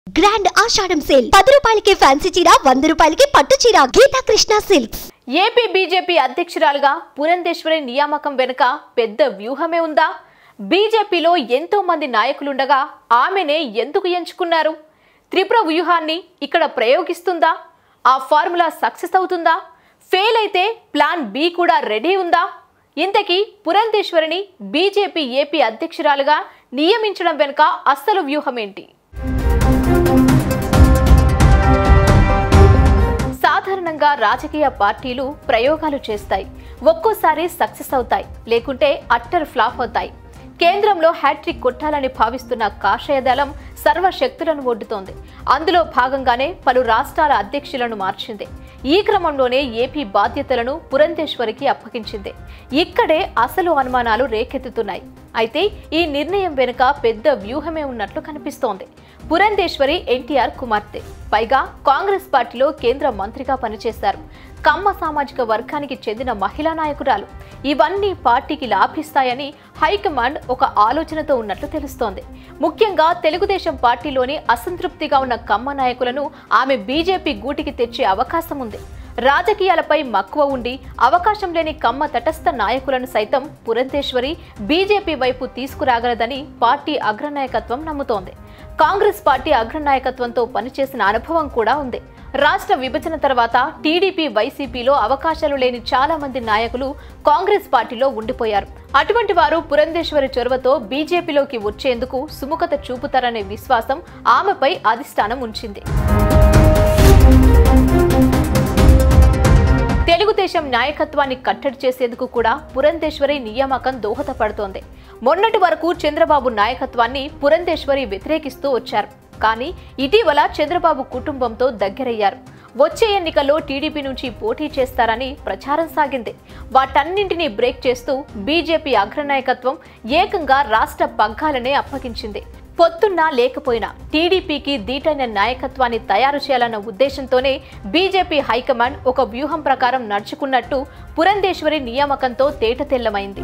grand ఆషాఢం sale పది రూపాయలకి fancy చీర వంద రూపాయలకి పట్టు చీర Geetha Krishna silks AP BJP అధ్యక్షురాలుగా పురంధేశ్వరి నియామకం వెనుక పెద్ద వ్యూహమే ఉందా బీజేపీలో ఎంతో మంది నాయకులుండగా ఆమెనే ఎందుకు ఎంచుకున్నారు త్రిపుర వ్యూహాన్ని ఇక్కడ ప్రయోగిస్తుందా ఆ ఫార్ములా సక్సెస్ అవుతుందా ఫెయిల్ అయితే ప్లాన్ బి కూడా రెడీ ఉందా ఇంతకీ పురంధేశ్వరిని బీజేపీ ఏపీ అధ్యక్షురాలుగా నియమించడం వెనుక అస్సలు వ్యూహం ఏంటి సాధారణంగా రాజకీయ పార్టీలు ప్రయోగాలు చేస్తాయి ఒక్కోసారి సక్సెస్ అవుతాయి లేకుంటే అట్టర్ ఫ్లాప్ అవుతాయి కేంద్రంలో హ్యాట్రిక్ కొట్టాలని భావిస్తున్న కాషాయ దళం సర్వశక్తులను ఒడ్డుతోంది అందులో భాగంగానే పలు రాష్ట్రాల అధ్యక్షులను మార్చింది ఈ క్రమంలోనే ఏపీ బాధ్యతలను పురంధేశ్వరికి అప్పగించింది ఇక్కడే అసలు అనుమానాలు రేకెత్తుతున్నాయి అయితే ఈ నిర్ణయం వెనుక పెద్ద వ్యూహమే ఉన్నట్లు కనిపిస్తోంది పురంధేశ్వరి ఎన్టీఆర్ కుమార్తె పైగా కాంగ్రెస్ పార్టీలో కేంద్ర మంత్రిగా పనిచేశారు కమ్మ సామాజిక వర్గానికి చెందిన మహిళా నాయకురాలు ఇవన్నీ పార్టీకి లాభిస్తాయని హైకమాండ్ ఒక ఆలోచనతో ఉన్నట్లు తెలుస్తోంది ముఖ్యంగా తెలుగుదేశం పార్టీలోని అసంతృప్తిగా ఉన్న కమ్మ నాయకులను ఆమె బీజేపీ గూటికి తెచ్చే అవకాశం ఉంది రాజకీయాలపై మక్కువ ఉండి అవకాశం లేని కమ్మ తటస్థ నాయకులను సైతం పురంధేశ్వరి బీజేపీ వైపు తీసుకురాగలదని పార్టీ అగ్రనాయకత్వం నమ్ముతోంది కాంగ్రెస్ పార్టీ అగ్రనాయకత్వంతో పనిచేసిన అనుభవం కూడా ఉంది రాష్ట్ర విభజన తర్వాత టీడీపీ వైసీపీలో అవకాశాలు లేని చాలా మంది నాయకులు కాంగ్రెస్ పార్టీలో ఉండిపోయారు అటువంటి వారు పురంధేశ్వరి చొరవతో బీజేపీలోకి వచ్చేందుకు సుముఖత చూపుతారనే విశ్వాసం ఆమెపై అధిష్టానం ఉంచింది తెలుగుదేశం నాయకత్వాన్ని కట్టడి చేసేందుకు కూడా పురంధేశ్వరి నియామకం దోహదపడుతోంది మొన్నటి వరకు చంద్రబాబు నాయకత్వాన్ని పురంధేశ్వరి వ్యతిరేకిస్తూ వచ్చారు కానీ ఇటీవల చంద్రబాబు కుటుంబంతో దగ్గరయ్యారు వచ్చే ఎన్నికల్లో టీడీపీ నుంచి పోటీ చేస్తారని ప్రచారం సాగింది వాటన్నింటినీ బ్రేక్ చేస్తూ బీజేపీ అగ్రనాయకత్వం ఏకంగా రాష్ట్ర పగ్గాలనే అప్పగించింది పొత్తున్నా లేకపోయినా టీడీపీకి దీటైన నాయకత్వాన్ని తయారు చేయాలన్న ఉద్దేశంతోనే బీజేపీ హైకమాండ్ ఒక వ్యూహం ప్రకారం నడుచుకున్నట్టు పురంధేశ్వరి నియామకంతో తేటతెల్లమైంది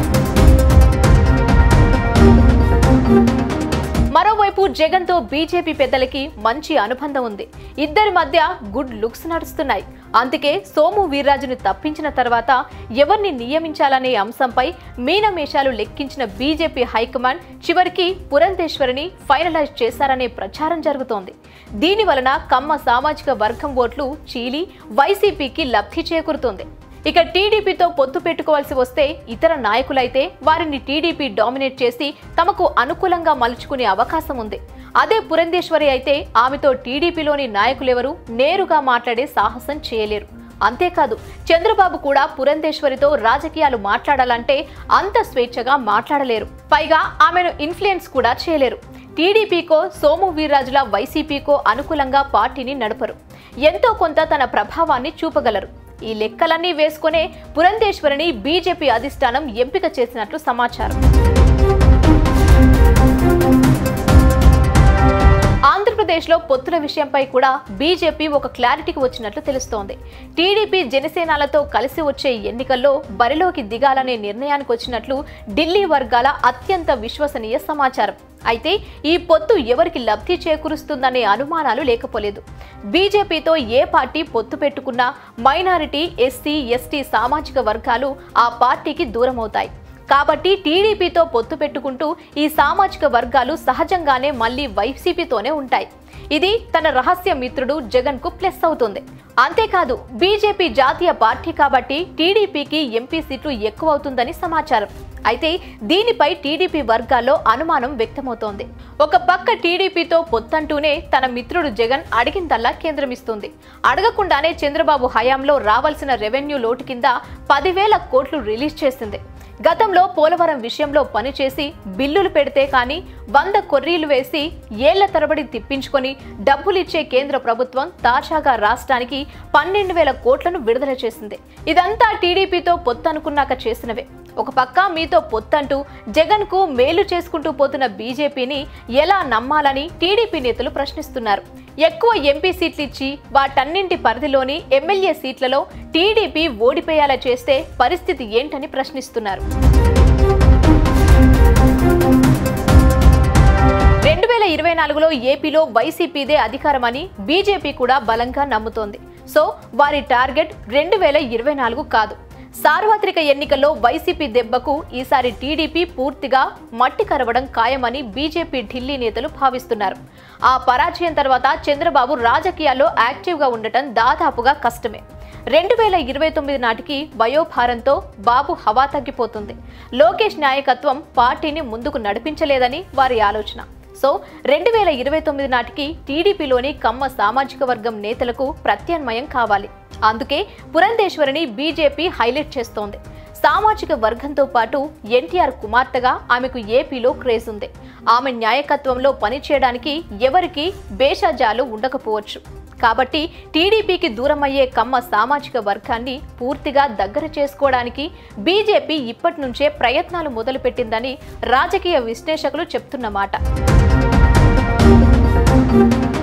మరోవైపు జగన్తో బీజేపీ పెద్దలకి మంచి అనుబంధం ఉంది ఇద్దరి మధ్య గుడ్ లుక్స్ నడుస్తున్నాయి అందుకే సోము వీర్రాజుని తప్పించిన తర్వాత ఎవరిని నియమించాలనే అంశంపై మీనమేషాలు లెక్కించిన బీజేపీ హైకమాండ్ చివరికి పురంధేశ్వరిని ఫైనలైజ్ చేశారనే ప్రచారం జరుగుతోంది దీని వలన కమ్మ సామాజిక వర్గం ఓట్లు చీలి వైసీపీకి లబ్ధి చేకూరుతోంది ఇక టీడీపీతో పొత్తు పెట్టుకోవాల్సి వస్తే ఇతర నాయకులైతే వారిని టీడీపీ డామినేట్ చేసి తమకు అనుకూలంగా మలుచుకునే అవకాశం ఉంది అదే పురంధేశ్వరి అయితే ఆమెతో టీడీపీలోని నాయకులెవరూ నేరుగా మాట్లాడే సాహసం చేయలేరు అంతేకాదు చంద్రబాబు కూడా పురంధేశ్వరితో రాజకీయాలు మాట్లాడాలంటే అంత స్వేచ్ఛగా మాట్లాడలేరు పైగా ఆమెను ఇన్ఫ్లుయెన్స్ కూడా చేయలేరు టీడీపీకో సోము వీర్రాజుల వైసీపీకో అనుకూలంగా పార్టీని నడపరు ఎంతో కొంత తన ప్రభావాన్ని చూపగలరు ఈ లెక్కలన్నీ వేసుకునే పురంధేశ్వరిని బీజేపీ అధిష్టానం ఎంపిక చేసినట్లు సమాచారం ఆంధ్రప్రదేశ్లో పొత్తుల విషయంపై కూడా బీజేపీ ఒక క్లారిటీకి వచ్చినట్లు తెలుస్తోంది టీడీపీ జనసేనలతో కలిసి వచ్చే ఎన్నికల్లో బరిలోకి దిగాలనే నిర్ణయానికి వచ్చినట్లు ఢిల్లీ వర్గాల అత్యంత విశ్వసనీయ సమాచారం అయితే ఈ పొత్తు ఎవరికి లబ్ధి చేకూరుస్తుందనే అనుమానాలు లేకపోలేదు బీజేపీతో ఏ పార్టీ పొత్తు పెట్టుకున్నా మైనారిటీ ఎస్సీ ఎస్టీ సామాజిక వర్గాలు ఆ పార్టీకి దూరమవుతాయి కాబట్టి టీడీపీతో పొత్తు పెట్టుకుంటూ ఈ సామాజిక వర్గాలు సహజంగానే మళ్ళీ వైసీపీతోనే ఉంటాయి ఇది తన రహస్య మిత్రుడు జగన్ కు ప్లస్ అవుతుంది అంతేకాదు బీజేపీ జాతీయ పార్టీ కాబట్టి టీడీపీకి ఎంపీ సీట్లు ఎక్కువ అవుతుందని సమాచారం అయితే దీనిపై టీడీపీ వర్గాల్లో అనుమానం వ్యక్తమవుతోంది ఒక పక్క టీడీపీతో పొత్తంటూనే తన మిత్రుడు జగన్ అడిగిందల్లా కేంద్రమిస్తుంది అడగకుండానే చంద్రబాబు హయాంలో రావాల్సిన రెవెన్యూ లోటు కింద పదివేల కోట్లు రిలీజ్ చేసింది గతంలో పోలవరం విషయంలో పనిచేసి బిల్లులు పెడితే కానీ వంద కొర్రీలు వేసి ఏళ్ల తరబడి తిప్పించుకొని డబ్బులిచ్చే కేంద్ర ప్రభుత్వం తాజాగా రాష్ట్రానికి పన్నెండు వేల కోట్లను విడుదల చేసింది ఇదంతా టీడీపీతో పొత్తు అనుకున్నాక చేసినవే ఒక పక్క మీతో పొత్తంటూ జగన్ కు మేలు చేసుకుంటూ పోతున్న బీజేపీని ఎలా నమ్మాలని టీడీపీ నేతలు ప్రశ్నిస్తున్నారు ఎక్కువ ఎంపీ సీట్లు ఇచ్చి వాటన్నింటి పరిధిలోని ఎమ్మెల్యే సీట్లలో టీడీపీ ఓడిపోయేలా చేస్తే పరిస్థితి ఏంటని ప్రశ్నిస్తున్నారు రెండు వేల ఇరవై నాలుగులో ఏపీలో వైసీపీదే అధికారమని బీజేపీ కూడా బలంగా నమ్ముతోంది సో వారి టార్గెట్ రెండు వేల ఇరవై నాలుగు కాదు సార్వత్రిక ఎన్నికల్లో వైసీపీ దెబ్బకు ఈసారి టీడీపీ పూర్తిగా మట్టి కరవడం ఖాయమని బీజేపీ ఢిల్లీ నేతలు భావిస్తున్నారు ఆ పరాజయం తర్వాత చంద్రబాబు రాజకీయాల్లో యాక్టివ్గా ఉండటం దాదాపుగా కష్టమే రెండు వేల ఇరవై తొమ్మిది నాటికి వయోభారంతో బాబు హవా తగ్గిపోతుంది లోకేష్ నాయకత్వం పార్టీని ముందుకు నడిపించలేదని వారి ఆలోచన సో రెండు వేల ఇరవై తొమ్మిది నాటికి టీడీపీలోని కమ్మ సామాజిక వర్గం నేతలకు ప్రత్యామ్నాయం కావాలి అందుకే పురంధేశ్వరిని బీజేపీ హైలైట్ చేస్తోంది సామాజిక వర్గంతో పాటు ఎన్టీఆర్ కుమార్తెగా ఆమెకు ఏపీలో క్రేజ్ ఉంది ఆమె న్యాయకత్వంలో పనిచేయడానికి ఎవరికి బేషజాలు ఉండకపోవచ్చు కాబట్టి టీడీపీకి దూరమయ్యే కమ్మ సామాజిక వర్గాన్ని పూర్తిగా దగ్గర చేసుకోవడానికి బీజేపీ ఇప్పటి నుంచే ప్రయత్నాలు మొదలుపెట్టిందని రాజకీయ విశ్లేషకులు చెప్తున్నమాట